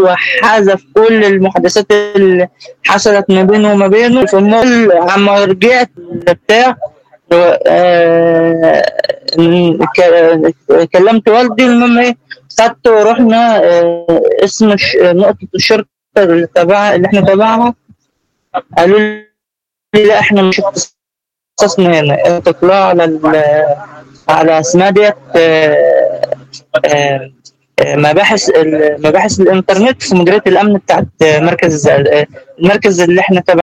وحذف كل المحادثات اللي حصلت ما بينه وما بينه في المول عما رجعت بتاع آه، ك- كلمت والدي المهم ايه خدت ورحنا آه، اسم الش- نقطة الشرطة اللي تبع اللي احنا تبعها قالوا لي لا احنا مش اختصاصنا هنا تطلع على ال- على اسمها ديت آه، آه، آه، مباحث ال- مباحث الانترنت في مديريه الامن بتاعت آه، مركز آه، المركز اللي احنا تبع